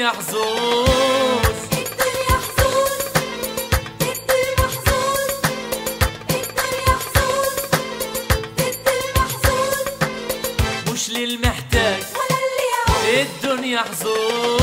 الدنيا حظوظ الدنيا حظوظ ضد المحظوظ الدنيا حظوظ ضد المحظوظ مش للمحتاج ولا اللي يعوز الدنيا حظوظ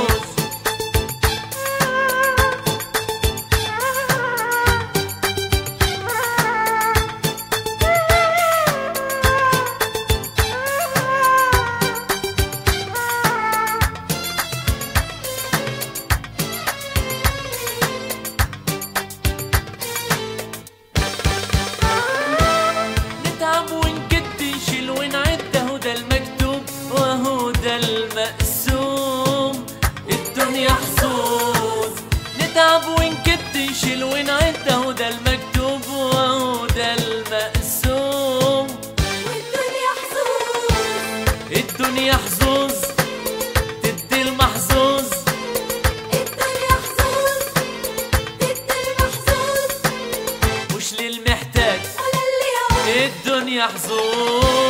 نتعب ونكد نشيل ونعد اهو ده المكتوب واهو ده المقسوم الدنيا حظوظ نتعب ونكد نشيل ونعد اهو ده المكتوب واهو ده المقسوم والدنيا حظوظ الدنيا حظوظ تدي المحظوظ الدنيا حظوظ ضد المحظوظ مش للمحتاج ولا اللي يعوز الدنيا حظوظ